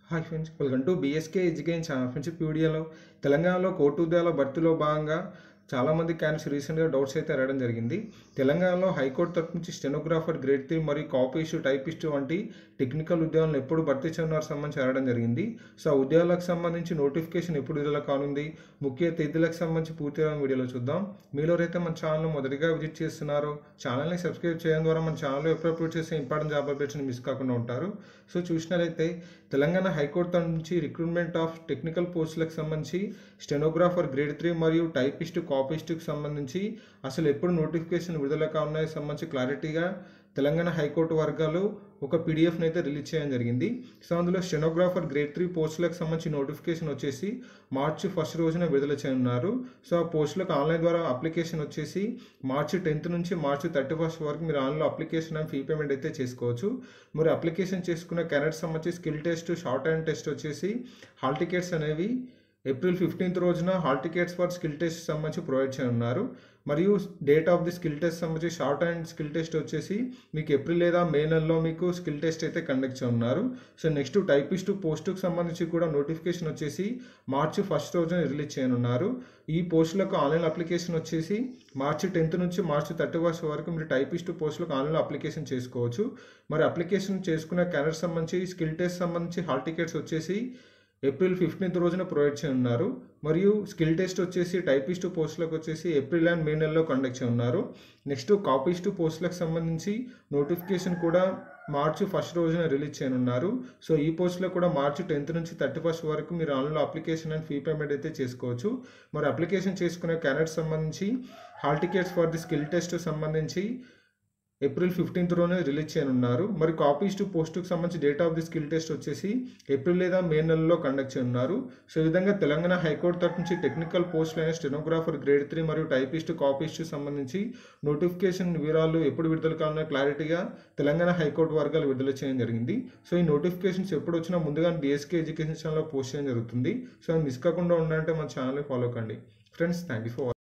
hi friends welcome to BSK education channel friends ఈ వీడియోలో తెలంగాణలో కోర్టు ఉద్యోగాల భర్తీలో భాగంగా చాలామంది క్యాండిడేట్స్ రీసెంట్గా డౌట్స్ అయితే రావడం జరిగింది తెలంగాణలో హైకోర్టు తరఫు నుంచి స్టెనోగ్రాఫర్ గ్రేడ్ త్రీ మరియు కాపీస్ట్ టైపిస్ట్ వంటి టెక్నికల్ ఉద్యోగాలను ఎప్పుడు భర్తీ చేయనున్నారు సంబంధించి రావడం జరిగింది సో ఆ ఉద్యోగాలకు సంబంధించి నోటిఫికేషన్ ఎప్పుడు విడుదల కానుంది ముఖ్య తేదీలకు సంబంధించి పూర్తిగా వీడియోలో చూద్దాం మీలో అయితే మన ఛానల్ మొదటిగా విజిట్ చేస్తున్నారో ఛానల్ని సబ్స్క్రైబ్ చేయడం ద్వారా మన ఛానల్లో ఎప్పుడు అప్లోడ్ చేసే ఇంపార్టెంట్ జాబ్ అప్డేట్స్ని మిస్ కాకుండా ఉంటారు సో చూసినట్లయితే తెలంగాణ హైకోర్టు తరఫు నుంచి రిక్రూట్మెంట్ ఆఫ్ టెక్నికల్ పోస్టులకు సంబంధించి స్టెనోగ్రాఫర్ గ్రేడ్ త్రీ మరియు టైపిస్ట్ కాపీస్ట్కి సంబంధించి అసలు ఎప్పుడు నోటిఫికేషన్ విడుదల కావున్నాయి సంబంధించి క్లారిటీగా తెలంగాణ హైకోర్టు వర్గాలు ఒక పీడిఎఫ్ని అయితే రిలీజ్ చేయడం జరిగింది సో అందులో స్టెనోగ్రాఫర్ గ్రేడ్ త్రీ పోస్టులకు సంబంధించి నోటిఫికేషన్ వచ్చేసి మార్చి ఫస్ట్ రోజున విడుదల చేయనున్నారు సో ఆ పోస్టులకు ఆన్లైన్ ద్వారా అప్లికేషన్ వచ్చేసి మార్చి టెన్త్ నుంచి మార్చి థర్టీ ఫస్ట్ వరకు మీరు ఆన్లైన్లో అప్లికేషన్ అండ్ ఫీ పేమెంట్ అయితే చేసుకోవచ్చు మరి అప్లికేషన్ చేసుకున్న క్యాండిడేట్ సంబంధించి skill test shorthand test వచ్చేసి హాల్ టికెట్స్ అనేవి ఏప్రిల్ ఫిఫ్టీన్త్ రోజున hall tickets for skill test సంబంధించి ప్రొవైడ్ చేయనున్నారు మరియు date of the skill test సంబంధించి షార్ట్ అండ్ స్కిల్ టెస్ట్ వచ్చేసి మీకు ఏప్రిల్ లేదా మే నెలలో మీకు స్కిల్ టెస్ట్ అయితే కండక్ట్ చేయనున్నారు సో నెక్స్ట్ టైపిస్ట్ పోస్టుకు సంబంధించి కూడా నోటిఫికేషన్ వచ్చేసి మార్చి ఫస్ట్ రోజున రిలీజ్ చేయనున్నారు ఈ పోస్టులకు ఆన్లైన్ అప్లికేషన్ వచ్చేసి మార్చి టెన్త్ నుంచి మార్చి థర్టీ ఫస్ట్ వరకు మీరు టైపిస్ట్ పోస్టులకు ఆన్లైన్ అప్లికేషన్ చేసుకోవచ్చు మరి అప్లికేషన్ చేసుకున్న క్యాండిడేట్ సంబంధించి స్కిల్ టెస్ట్ సంబంధించి హాల్ టికెట్స్ వచ్చేసి ఏప్రిల్ ఫిఫ్టీన్త్ రోజున ప్రొవైడ్ చేయనున్నారు మరియు స్కిల్ టెస్ట్ వచ్చేసి టైపిస్ట్ పోస్టులకు వచ్చేసి ఏప్రిల్ అండ్ మే నెలలో కండక్ట్ చేయనున్నారు నెక్స్ట్ కాపీస్ట్ పోస్టులకు సంబంధించి నోటిఫికేషన్ కూడా మార్చి ఫస్ట్ రోజున రిలీజ్ చేయనున్నారు సో ఈ పోస్ట్లో కూడా మార్చి టెన్త్ నుంచి థర్టీ ఫస్ట్ వరకు మీరు ఆన్లైన్లో అప్లికేషన్ అండ్ ఫీ పేమెంట్ అయితే చేసుకోవచ్చు మరి అప్లికేషన్ చేసుకునే క్యాండిడేట్ సంబంధించి hall tickets for the skill test సంబంధించి ఏప్రిల్ ఫిఫ్టీన్త్ రోజున రిలీజ్ చేయనున్నారు మరి కాపీస్ టు పోస్టుకు సంబంధించి date of the skill test వచ్చేసి ఏప్రిల్ లేదా మే నెలలో కండక్ట్ చేయనున్నారు సో ఈ విధంగా తెలంగాణ హైకోర్టు తరఫు నుంచి టెక్నికల్ పోస్టులు అయిన స్టెనోగ్రాఫర్ గ్రేడ్ త్రీ మరియు టైపిస్ట్ కాపీస్ట్ సంబంధించి నోటిఫికేషన్ వివరాలు ఎప్పుడు విడుదల కావాలన్న క్లారిటీగా తెలంగాణ హైకోర్టు వర్గాలు విడుదల చేయడం జరిగింది సో ఈ నోటిఫికేషన్స్ ఎప్పుడు వచ్చినా ముందుగా బీఎస్కే ఎడ్యుకేషన్ ఛానల్లో పోస్ట్ చేయడం జరుగుతుంది సో మిస్ కాకుండా ఉండాలంటే మన ఛానల్ని ఫాలో కండి ఫ్రెండ్స్ థ్యాంక్ యూ ఫర్